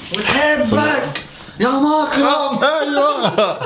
بنحبك يا مكرم ايوه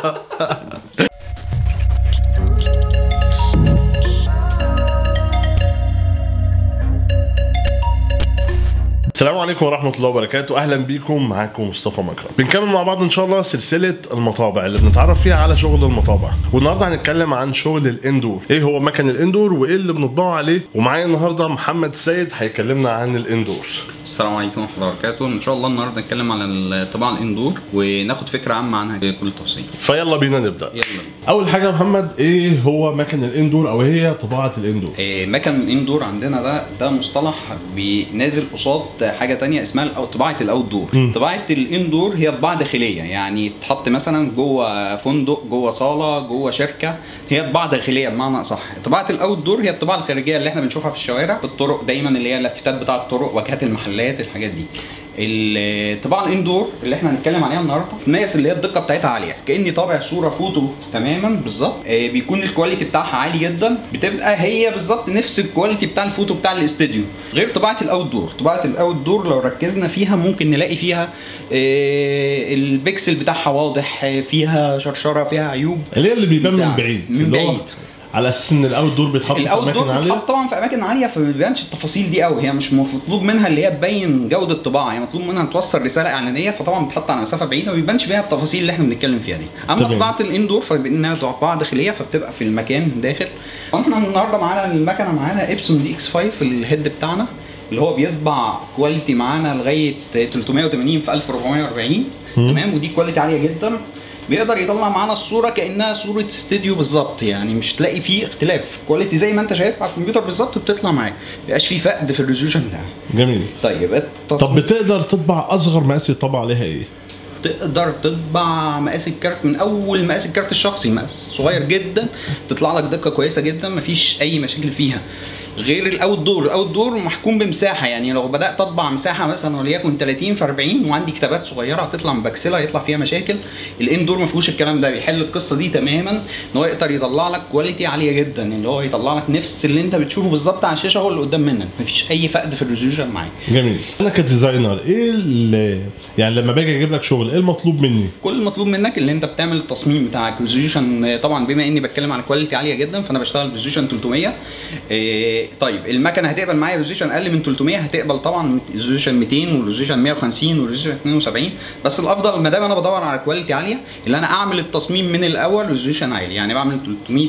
السلام عليكم ورحمة الله وبركاته، أهلا بيكم معاكم مصطفى مكرم. بنكمل مع بعض إن شاء الله سلسلة المطابع اللي بنتعرف فيها على شغل المطابع، والنهارده هنتكلم عن شغل الاندور، إيه هو مكن الاندور وإيه اللي بنطبعه عليه، ومعايا النهارده محمد سيد هيكلمنا عن الاندور. السلام عليكم ورحمه الله وبركاته ان شاء الله النهارده نتكلم على الطباعه الاندور وناخد فكره عامه عنها بكل التفاصيل فيلا بينا نبدأ. يلا أول حاجة يا محمد إيه هو مكن الاندور أو إيه هي طباعة الاندور؟ إيه، مكن الاندور عندنا ده ده مصطلح بينازل قصاد حاجه تانية اسمها الأو- طباعه الاوت دور طباعه الاندور هي طباعه داخليه يعني تحط مثلا جوه فندق جوه صاله جوه شركه هي طباعه داخليه بمعنى اصح طباعه الاوت دور هي الطباعه الخارجيه اللي احنا بنشوفها في الشوارع في الطرق دايما اللي هي اللافتات بتاعه الطرق واجهات المحلات الحاجات دي الطباعه الاندور اللي احنا هنتكلم عليها النهارده تميز اللي هي الدقه بتاعتها عاليه كاني طابع صوره فوتو تماما بالظبط آه، بيكون الكواليتي بتاعها عالي جدا بتبقى هي بالظبط نفس الكواليتي بتاع الفوتو بتاع الاستوديو غير طباعه الاوت دور طباعه الاوت دور لو ركزنا فيها ممكن نلاقي فيها آه، البكسل بتاعها واضح آه، فيها شرشره فيها عيوب اللي هي اللي بيبان من بتاع- بعيد من اللي هو بعيد. على اساس ان الاوت دور بيتحط في الاوت دور اماكن عاليه بتتحط طبعا في اماكن عاليه فما بيبانش التفاصيل دي قوي هي مش مطلوب منها اللي هي تبين جوده الطباعه هي مطلوب منها توصل رساله اعلانيه فطبعا بتتحط على مسافه بعيده ما بيبانش بيها التفاصيل اللي احنا بنتكلم فيها دي اما تمام. طباعه الاندور فبانها طباعه داخليه فبتبقى في المكان داخل احنا النهارده معانا المكنه معانا ابسون دي اكس 5 الهيد بتاعنا اللي هو بيطبع كواليتي معانا لغايه 380 في 1440 تمام ودي كواليتي عاليه جدا بيقدر يطلع معانا الصوره كانها صوره استوديو بالظبط يعني مش تلاقي فيه اختلاف كواليتي زي ما انت شايف على الكمبيوتر بالظبط بتطلع معاك مبيبقاش فيه فقد في الريزولوشن ده جميل طيب طب التصميم بتقدر تطبع اصغر مقاس يطبع عليها ايه؟ تقدر تطبع مقاس الكارت من اول مقاس الكارت الشخصي مقاس صغير جدا تطلع لك دقه كويسه جدا مفيش اي مشاكل فيها غير الاوت دور الاوت دور محكوم بمساحه يعني لو بدات اطبع مساحه مثلا وليكن 30 في 40 وعندي كتابات صغيره هتطلع مبكسله يطلع فيها مشاكل الاندور ما فيهوش الكلام ده بيحل القصه دي تماما ان هو يقدر يطلع لك كواليتي عاليه جدا اللي هو يطلع لك نفس اللي انت بتشوفه بالظبط على الشاشه هو اللي قدام منك مفيش اي فقد في الريزولوشن معاك جميل انا كديزاينر ايه اللي يعني لما باجي اجيب لك شغل ايه المطلوب مني؟ كل المطلوب منك اللي انت بتعمل التصميم بتاعك ريزوليوشن طبعا بما اني بتكلم عن كواليتي عاليه جدا فانا بشتغل ريزوليوشن 300 إيه طيب المكنه هتقبل معايا ريزوليوشن اقل من 300 هتقبل طبعا ريزوليوشن 200 وريزوليوشن 150 وريزوليوشن 72 بس الافضل ما دام انا بدور على كواليتي عاليه اللي انا اعمل التصميم من الاول ريزوليوشن عالي يعني بعمل 300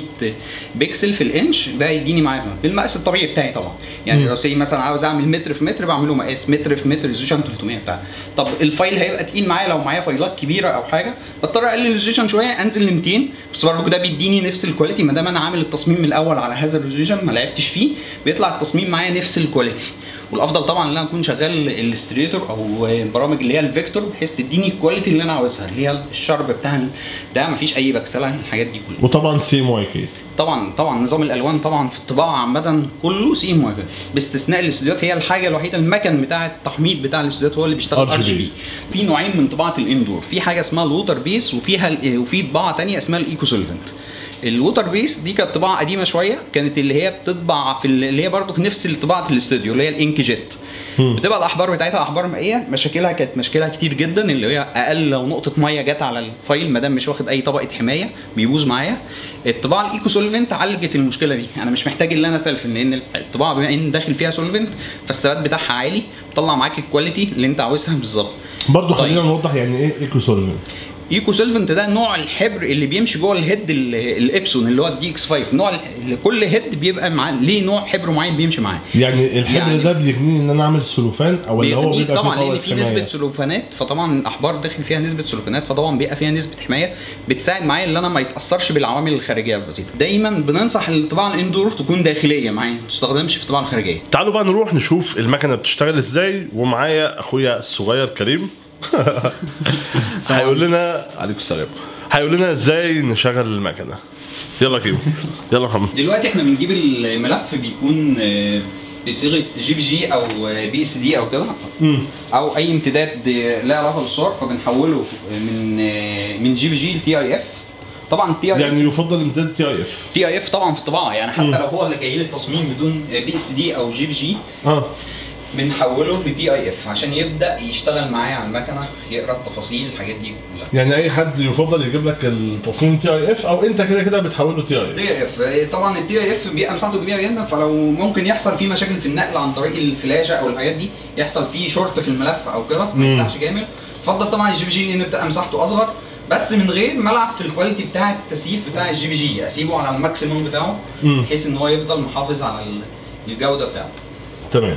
بكسل في الانش ده يديني معايا بالمقاس الطبيعي بتاعي طبعا يعني لو سي مثلا عاوز اعمل متر في متر بعمله مقاس متر في متر ريزوليوشن 300 بتاعي طب الفايل هيبقى تقيل معايا لو معايا فايلات كبيره او حاجه بضطر اقلل الريزوليوشن شويه انزل ل 200 بس برضه ده بيديني نفس الكواليتي ما دام انا عامل التصميم من الاول على هذا الريزوليوشن ما لعبتش فيه بيطلع التصميم معايا نفس الكواليتي والافضل طبعا ان انا اكون شغال الاستريتور او البرامج اللي هي الفيكتور بحيث تديني الكواليتي اللي انا عاوزها اللي هي الشرب بتاع ده مفيش اي بكسله الحاجات دي كلها وطبعا سي واي كي طبعا طبعا نظام الالوان طبعا في الطباعه عامه كله سي ام باستثناء الاستوديوهات هي الحاجه الوحيده المكن بتاع التحميض بتاع الاستوديوهات هو اللي بيشتغل ار RGB. جي بي في نوعين من طباعه الاندور في حاجه اسمها الووتر بيس وفيها ال- وفي طباعه تانية اسمها الايكو سولفنت الووتر بيس دي كانت طباعه قديمه شويه كانت اللي هي بتطبع في ال- اللي هي برضو نفس طباعه الاستوديو اللي هي الانك جيت بتبقى الاحبار بتاعتها احبار مائيه مشاكلها كانت مشكلها كتير جدا اللي هي اقل لو نقطه ميه جت على الفايل ما دام مش واخد اي طبقه حمايه بيبوظ معايا الطباعه الايكو سولفنت عالجت المشكله دي انا مش محتاج ان انا سلف لان الطباعه بما ان داخل فيها سولفنت فالثبات بتاعها عالي بتطلع معاك الكواليتي اللي انت عاوزها بالظبط برضه طيب. خلينا نوضح يعني ايه ايكو سولفنت ايكو سولفنت ده نوع الحبر اللي بيمشي جوه الهيد ال- الابسون اللي هو الدي اكس 5 نوع ال- اللي كل هيد بيبقى معاه ليه نوع حبر معين بيمشي معاه يعني الحبر يعني- ده بيغنيني ان انا اعمل سلوفان او اللي هو بيغنيك بيبقى طبعا فيه لان طبقة في حماية. نسبه سلوفانات فطبعا الاحبار داخل فيها نسبه سلوفانات فطبعا بيبقى فيها نسبه حمايه بتساعد معايا ان انا ما يتاثرش بالعوامل الخارجيه البسيطه دايما بننصح الطباعه الاندور تكون داخليه معايا ما تستخدمش في الطباعه الخارجيه تعالوا بقى نروح نشوف المكنه بتشتغل ازاي ومعايا اخويا الصغير كريم هيقول لنا عليكم السلام هيقول لنا ازاي نشغل المكنه يلا كيمو يلا محمد دلوقتي احنا بنجيب الملف بيكون آه، بصيغه جي بي جي او بي اس دي او كده او اي امتداد له علاقه بالصور فبنحوله من آه، من جي بي جي لتي اي اف طبعا تي اي يعني يفضل امتداد تي اي اف تي اي اف طبعا في الطباعه يعني حتى لو هو اللي جاي لي التصميم بدون بي اس دي او جي بي جي اه بنحوله لتي اي اف عشان يبدا يشتغل معايا على المكنه يقرا التفاصيل الحاجات دي كلها يعني اي حد يفضل يجيب لك التصميم تي اي اف او انت كده كده بتحوله تي اي تي اي اف طبعا التي اي اف بيبقى مساحته كبيره جدا فلو ممكن يحصل فيه مشاكل في النقل عن طريق الفلاشه او الحاجات دي يحصل فيه شورت في الملف او كده فما مم. يفتحش كامل يفضل طبعا الجي بي جي لان بتبقى مساحته اصغر بس من غير ما العب في الكواليتي بتاع التسييف بتاع الجي بي جي اسيبه على الماكسيموم بتاعه مم. بحيث ان هو يفضل محافظ على ال- الجوده بتاعته تمام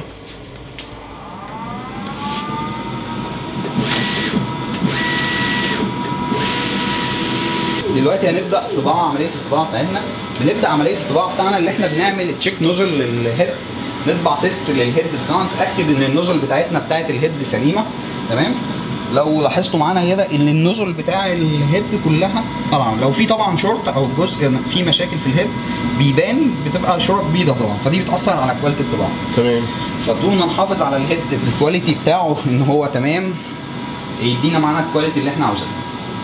دلوقتي هنبدا طباعه عمليه الطباعه بتاعتنا بنبدا عمليه الطباعه بتاعنا اللي احنا بنعمل تشيك نوزل للهيد نطبع تيست للهيد بتاعنا نتاكد ان النوزل بتاعتنا بتاعت الهيد سليمه تمام لو لاحظتوا معانا كده ان النوزل بتاع الهيد كلها طبعا لو في طبعا شورت او جزء في مشاكل في الهيد بيبان بتبقى شورت بيضه طبعا فدي بتاثر على كواليتي الطباعه تمام فطول ما نحافظ على الهيد بالكواليتي بتاعه ان هو تمام يدينا معانا الكواليتي اللي احنا عاوزينها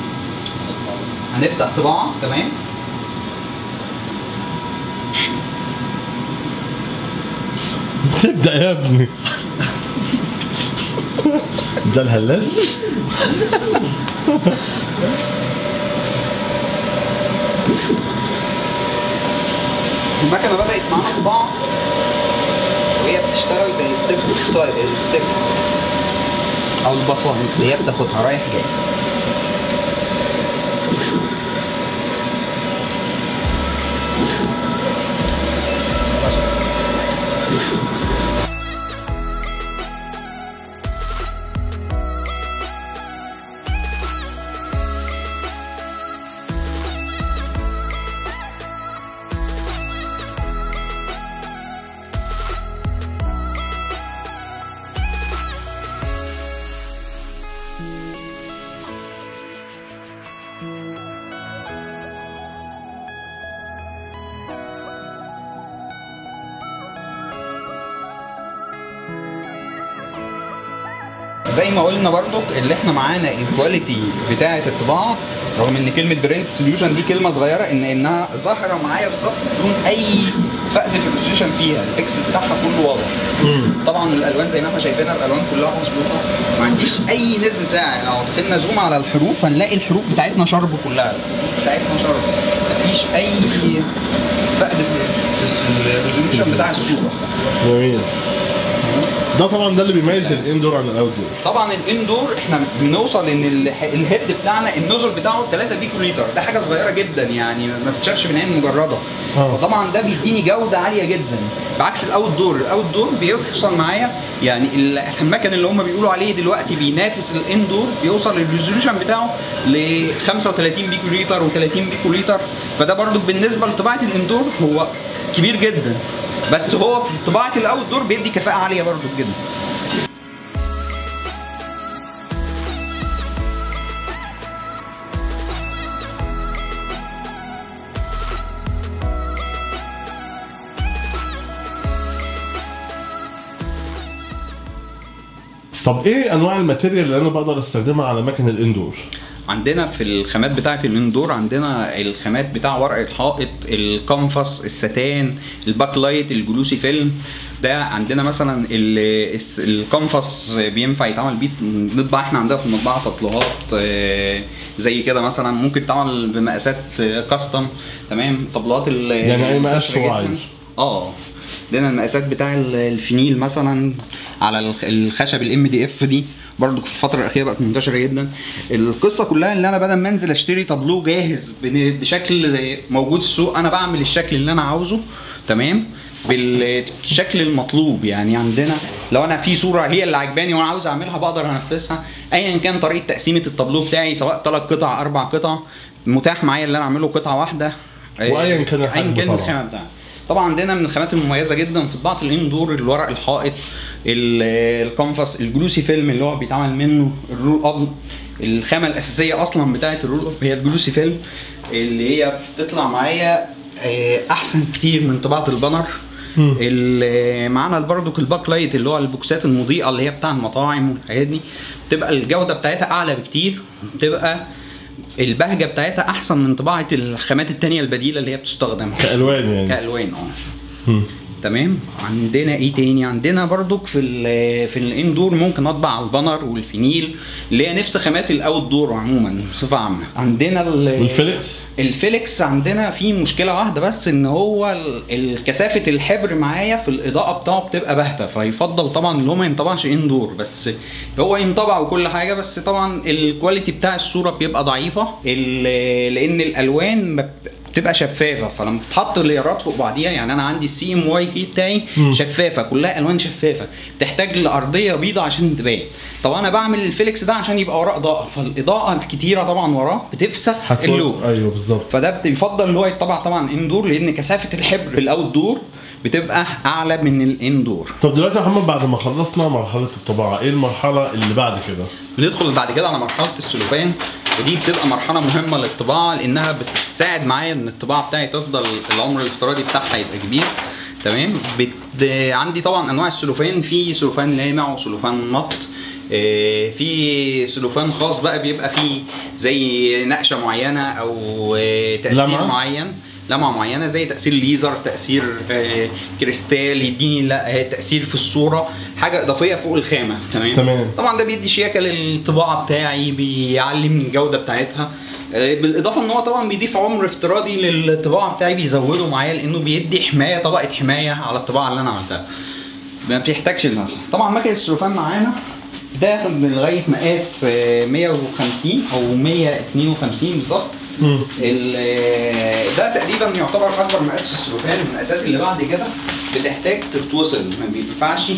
هنبدا طباعه تمام تبدا يا ابني ده الهلاس المكنه بدات معانا طباعه وهي بتشتغل بالستيب الستيب او البصل اللي هي بتاخدها رايح جاي زي ما قلنا برضك اللي احنا معانا الكواليتي بتاعه الطباعه رغم ان كلمه برنت سوليوشن دي كلمه صغيره ان انها ظاهره معايا بالظبط بدون اي فقد في البوزيشن فيها البكسل بتاعها كله واضح طبعا الالوان زي ما احنا شايفينها الالوان كلها مظبوطه ما عنديش اي نسبه بتاع يعني لو دخلنا زوم على الحروف هنلاقي الحروف بتاعتنا شرب كلها الحروف بتاعتنا شرب مفيش اي فقد في في الريزوليوشن بتاع الصوره جميل ده طبعا ده اللي بيميز الاندور عن الاوت دور طبعا الاندور احنا بنوصل ان الح- الهيد بتاعنا النوزل بتاعه 3 بيكو لتر ده حاجه صغيره جدا يعني ما بتشافش بالعين المجرده اه. فطبعا ده بيديني جوده عاليه جدا بعكس الاوت دور الاوت دور بيوصل معايا يعني ال- المكن اللي هم بيقولوا عليه دلوقتي بينافس الاندور بيوصل الريزوليوشن بتاعه ل 35 بيكو لتر و30 بيكو لتر فده برضو بالنسبه لطباعه الاندور هو كبير جدا بس هو في طباعه الاوت دور بيدي كفاءه عاليه برضو جدا طب ايه انواع الماتيريال اللي انا بقدر استخدمها على مكن الاندور عندنا في الخامات بتاعه الاندور عندنا الخامات بتاع ورق الحائط الكنفس الستان الباك لايت الجلوسي فيلم ده عندنا مثلا ال- الس- الكنفس بينفع يتعمل بيه نطبع احنا عندنا في المطبعه تطليهات آه، زي كده مثلا ممكن تعمل بمقاسات كاستم تمام طبلات ال- يعني أي مقاس منتشرة هو جداً. عايزه. اه عندنا المقاسات بتاع ال- الفينيل مثلا على الخ- الخشب الام دي اف دي برضو في الفترة الأخيرة بقت منتشرة جدا. القصة كلها اللي أنا بدل ما أنزل أشتري تابلو جاهز بن- بشكل موجود في السوق أنا بعمل الشكل اللي أنا عاوزه تمام بالشكل المطلوب يعني عندنا لو انا في صوره هي اللي عجباني وانا عاوز اعملها بقدر انفذها ايا كان طريقه تقسيمه التابلو بتاعي سواء ثلاث قطع اربع قطع متاح معايا اللي انا اعمله قطعه واحده وأياً كان الحجم ايا كان طبعاً. الخامه بتاعتي طبعا عندنا من الخامات المميزه جدا في طباعه الاندور الورق الحائط ال- الكنفس الجلوسي فيلم اللي هو بيتعمل منه الرول اب الخامه الاساسيه اصلا بتاعه الرول اب هي الجلوسي فيلم اللي هي بتطلع معايا آه، احسن كتير من طباعه البانر ال- معانا برضو الباك لايت اللي هو البوكسات المضيئه اللي هي بتاع المطاعم والحاجات دي بتبقى الجوده بتاعتها اعلى بكتير بتبقى البهجه بتاعتها احسن من طباعه الخامات التانية البديله اللي هي بتستخدم كالوان يعني كالوان اه مم. تمام عندنا ايه تاني عندنا برضك في ال في الاندور ممكن اطبع على البانر والفينيل اللي هي نفس خامات الاوت دور عموما بصفه عامه عندنا ال- والفيليكس الفيليكس عندنا فيه مشكله واحده بس ان هو ال- ال- كثافه الحبر معايا في الاضاءه بتاعه بتبقى باهته فيفضل طبعا اللي هو ما ينطبعش اندور بس هو ينطبع وكل حاجه بس طبعا الكواليتي بتاع الصوره بيبقى ضعيفه ال- لان الالوان ما ب- بتبقى شفافه فلما تحط ليرات فوق بعضيها يعني انا عندي السي ام واي كي بتاعي شفافه كلها الوان شفافه بتحتاج لارضيه بيضاء عشان تبان طب انا بعمل الفيليكس ده عشان يبقى وراه اضاءه فالاضاءه الكتيره طبعا وراه بتفسخ اللون ايوه بالظبط فده بيفضل اللي هو يتبع طبعا اندور لان كثافه الحبر في الاوت دور بتبقى اعلى من الاندور طب دلوقتي يا محمد بعد ما خلصنا مرحله الطباعه ايه المرحله اللي بعد كده بندخل بعد كده على مرحله السلوفان ودي بتبقى مرحله مهمه للطباعه لانها بتساعد معايا ان الطباعه بتاعي تفضل العمر الافتراضي بتاعها يبقى كبير تمام بت... عندي طبعا انواع السلوفان في سلوفان لامع وسلوفان مط آه، في سلوفان خاص بقى بيبقى فيه زي نقشه معينه او آه، تاثير لمعة؟ معين لمعه معينه زي تاثير ليزر تاثير آه، كريستال يديني لا- آه، تاثير في الصوره حاجه اضافيه فوق الخامه تمام تمام. طبعا ده بيدي شياكه للطباعه بتاعي بيعلي من الجوده بتاعتها آه، بالاضافه ان هو طبعا بيضيف عمر افتراضي للطباعه بتاعي بيزوده معايا لانه بيدي حمايه طبقه حمايه على الطباعه اللي انا عملتها ما بتحتاجش لنفسها طبعا مكنه السلوفان معانا ده لغايه مقاس آه، 150 او 152 بالظبط ال- آه، ده تقريبا يعتبر اكبر مقاس في السلوفان المقاسات اللي بعد كده بتحتاج تتوصل ما بينفعش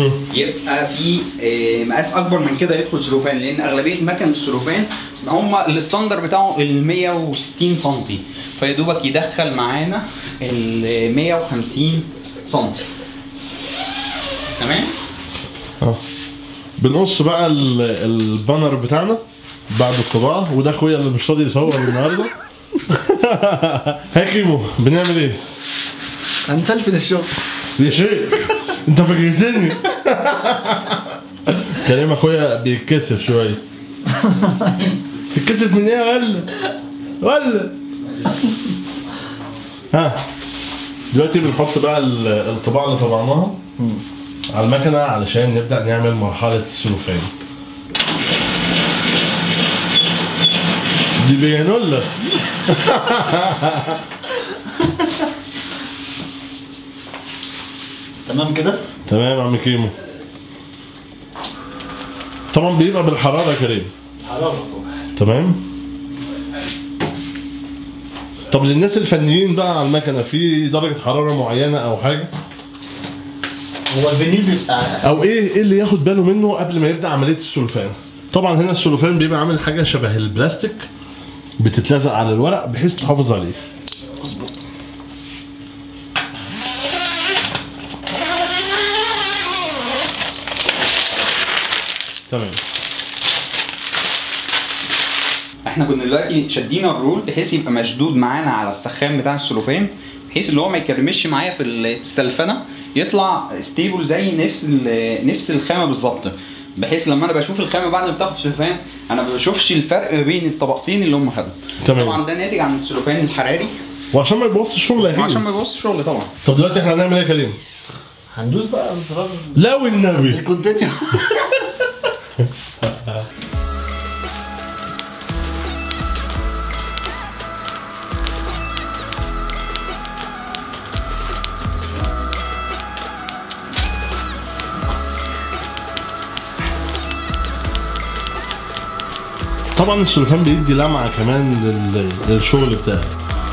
يبقى في آه، مقاس اكبر من كده يدخل سلوفان لان اغلبيه مكن السلوفان هم الستاندر بتاعه ال 160 سم فيا دوبك يدخل معانا ال 150 سم تمام اه بنقص بقى ال- البانر بتاعنا بعد الطباعه وده اخويا اللي مش راضي يصور النهارده هاي كيمو بنعمل ايه؟ هنسلفن الشغل يا شيخ انت فاجئتني كريم اخويا بيتكسف شويه تتكسف من ايه ولا ولا ها دلوقتي بنحط بقى ال- الطباعه اللي طبعناها على المكنه علشان نبدا نعمل مرحله السلوفان دي بيانولا تمام كده تمام يا عم كيمو طبعا بيبقى بالحراره يا كريم حرام تمام طب للناس الفنيين بقى على المكنه في درجه حراره معينه او حاجه هو الفينيل بيبقى او ايه ايه اللي ياخد باله منه قبل ما يبدا عمليه السلوفان طبعا هنا السلوفان بيبقى عامل حاجه شبه البلاستيك بتتلزق على الورق بحيث تحافظ عليه تمام احنا كنا دلوقتي شدينا الرول بحيث يبقى مشدود معانا على السخان بتاع السلوفان بحيث اللي هو ما يكرمش معايا في السلفنه يطلع ستيبل زي نفس ال- نفس الخامه بالظبط بحيث لما انا بشوف الخامه بعد ما بتاخد سلوفان انا ما بشوفش الفرق ما بين الطبقتين اللي هم خدوا تمام. طبعا ده ناتج عن السلوفان الحراري وعشان ما يبوظش الشغل يا وعشان كريم ما يبوظش الشغل طبعا طب دلوقتي احنا هنعمل ايه يا كريم؟ هندوس بقى زرار لا والنبي الكونتينيو طبعا السلوفان بيدي لمعه كمان لل- للشغل بتاعي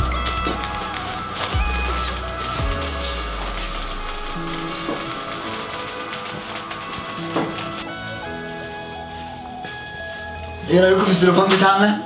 ايه رايكم في السلوفان بتاعنا؟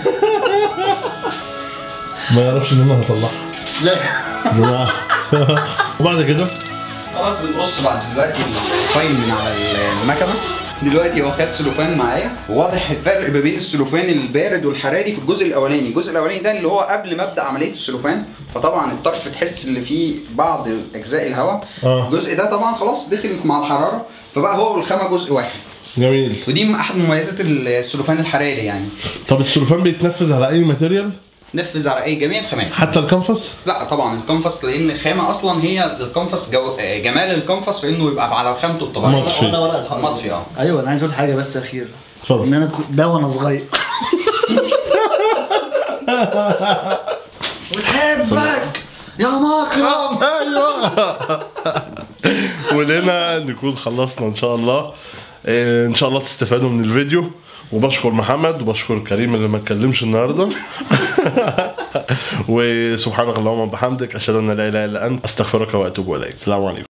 ما يعرفش ان انا هطلعها لا يا جماعه وبعد كده خلاص بنقص بعد دلوقتي الفايل من على المكنه دلوقتي هو خد سلوفان معايا وواضح الفرق ما بين السلوفان البارد والحراري في الجزء الاولاني الجزء الاولاني ده اللي هو قبل ما ابدا عمليه السلوفان فطبعا الطرف تحس ان فيه بعض اجزاء الهواء آه. الجزء ده طبعا خلاص دخل مع الحراره فبقى هو والخامه جزء واحد جميل ودي من احد مميزات السلوفان الحراري يعني طب السلوفان بيتنفذ على اي ماتيريال نفذ على اي جميع الخامات حتى الكنفس لا طبعا الكنفس لان الخامه اصلا هي الكنفس جو... آه، جمال الكنفس في انه يبقى على خامته الطبيعيه مطفي. وانا ورق الحائط مطفي اه ايوه انا عايز اقول حاجه بس اخيره اتفضل. ان انا كنت- ده وانا صغير بنحبك يا مكرم ايوه ولنا نكون خلصنا ان شاء الله إيه، ان شاء الله تستفادوا من الفيديو وبشكر محمد وبشكر كريم اللي ما اتكلمش النهارده وسبحانك اللهم وبحمدك اشهد ان لا اله الا انت استغفرك واتوب اليك السلام عليكم